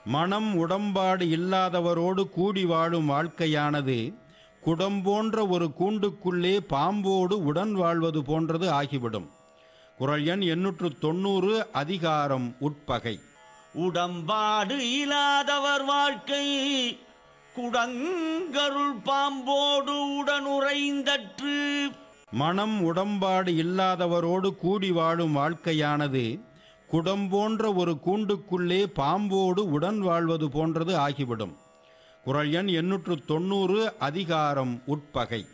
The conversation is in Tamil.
மனம் உடம்பாடு இல்லாதவரோடு கூடி வாழும் வாழ்க்கையானது குடம் போன்ற ஒரு கூண்டுக்குள்ளே பாம்போடு உடன் வாழ்வது போன்றது ஆகிவிடும் குரல் எண் எண்ணூற்று தொண்ணூறு அதிகாரம் உட்பகை உடம்பாடு இல்லாதவர் வாழ்க்கை குடங்கருள் பாம்போடு உடனுறைந்தற்று மனம் உடம்பாடு இல்லாதவரோடு கூடி வாழும் வாழ்க்கையானது குடம் போன்ற ஒரு கூண்டுக்குள்ளே பாம்போடு உடன் வாழ்வது போன்றது ஆகிவிடும் குரல் எண் எண்ணூற்று தொண்ணூறு அதிகாரம் உட்பகை